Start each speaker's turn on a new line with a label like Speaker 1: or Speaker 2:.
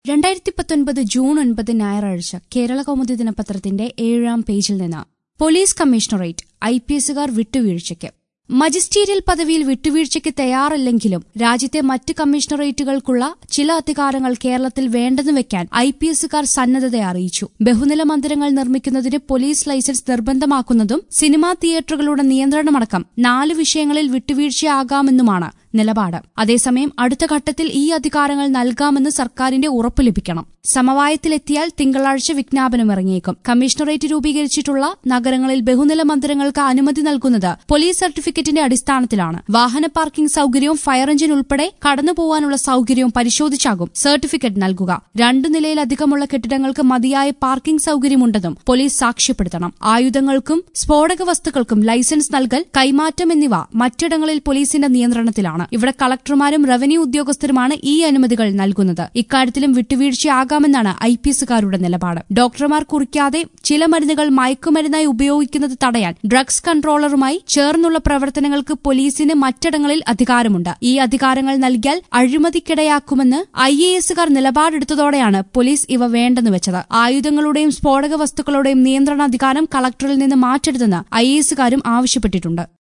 Speaker 1: രണ്ടായിരത്തി പത്തൊൻപത് ജൂൺ ഒൻപത് ഞായറാഴ്ച കേരള കൗമുദി ദിനപത്രത്തിന്റെ ഏഴാം പേജിൽ നിന്ന് പോലീസ് കമ്മീഷണറേറ്റ് ഐ പി എസുകാർ വിട്ടുവീഴ്ചയ്ക്ക് മജിസ്റ്റീരിയൽ പദവിയിൽ വിട്ടുവീഴ്ചയ്ക്ക് തയ്യാറല്ലെങ്കിലും രാജ്യത്തെ മറ്റ് കമ്മീഷണറേറ്റുകൾക്കുള്ള ചില അധികാരങ്ങൾ കേരളത്തിൽ വേണ്ടെന്ന് വെക്കാൻ ഐ പി എസുകാർ സന്നദ്ധത അറിയിച്ചു ബഹുനില മന്ദിരങ്ങൾ നിർമ്മിക്കുന്നതിന് പോലീസ് ലൈസൻസ് നിർബന്ധമാക്കുന്നതും സിനിമാ തിയേറ്ററുകളുടെ നിയന്ത്രണമടക്കം നാല് വിഷയങ്ങളിൽ വിട്ടുവീഴ്ചയാകാമെന്നുമാണ് നിലപാട് അതേസമയം അടുത്ത ഘട്ടത്തിൽ ഈ അധികാരങ്ങൾ നൽകാമെന്ന് സർക്കാരിന്റെ ഉറപ്പ് ലഭിക്കണം സമവായത്തിലെത്തിയാൽ തിങ്കളാഴ്ച വിജ്ഞാപനം ഇറങ്ങിയേക്കും കമ്മീഷണറേറ്റ് രൂപീകരിച്ചിട്ടുള്ള നഗരങ്ങളിൽ ബഹുനില മന്ദിരങ്ങൾക്ക് അനുമതി നൽകുന്നത് പോലീസ് സർട്ടിഫിക്കറ്റിന്റെ അടിസ്ഥാനത്തിലാണ് വാഹന പാർക്കിംഗ് സൌകര്യവും ഫയർ എഞ്ചിൻ ഉൾപ്പെടെ കടന്നുപോകാനുള്ള സൌകര്യവും പരിശോധിച്ചാകും സർട്ടിഫിക്കറ്റ് നൽകുക രണ്ടു നിലയിലധികമുള്ള കെട്ടിടങ്ങൾക്ക് മതിയായ പാർക്കിംഗ് സൌകര്യമുണ്ടെന്നും പോലീസ് സാക്ഷ്യപ്പെടുത്തണം ആയുധങ്ങൾക്കും സ്ഫോടക വസ്തുക്കൾക്കും ലൈസൻസ് നൽകൽ കൈമാറ്റം എന്നിവ മറ്റിടങ്ങളിൽ പോലീസിന്റെ നിയന്ത്രണത്തിലാണ് ഇവിടെ കളക്ടർമാരും റവന്യൂ ഉദ്യോഗസ്ഥരുമാണ് ഈ അനുമതികൾ നൽകുന്നത് ഇക്കാര്യത്തിലും വിട്ടുവീഴ്ചയാകാമെന്നാണ് ഐ പി എസുകാരുടെ നിലപാട് ഡോക്ടർമാർ കുറിക്കാതെ ചില മരുന്നുകൾ മയക്കുമരുന്നായി ഉപയോഗിക്കുന്നത് തടയാൻ ഡ്രഗ്സ് കൺട്രോളറുമായി ചേർന്നുള്ള പ്രവർത്തനങ്ങൾക്ക് പോലീസിന് മറ്റിടങ്ങളിൽ അധികാരമുണ്ട് ഈ അധികാരങ്ങൾ നൽകിയാൽ അഴിമതിക്കിടയാക്കുമെന്ന് ഐ എ എസുകാർ നിലപാടെടുത്തതോടെയാണ് പോലീസ് ഇവ വേണ്ടെന്ന് വെച്ചത് ആയുധങ്ങളുടെയും സ്ഫോടക വസ്തുക്കളുടെയും നിയന്ത്രണാധികാരം കളക്ടറിൽ നിന്ന് മാറ്റരുതെന്ന് ഐ എസുകാരും ആവശ്യപ്പെട്ടിട്ടുണ്ട്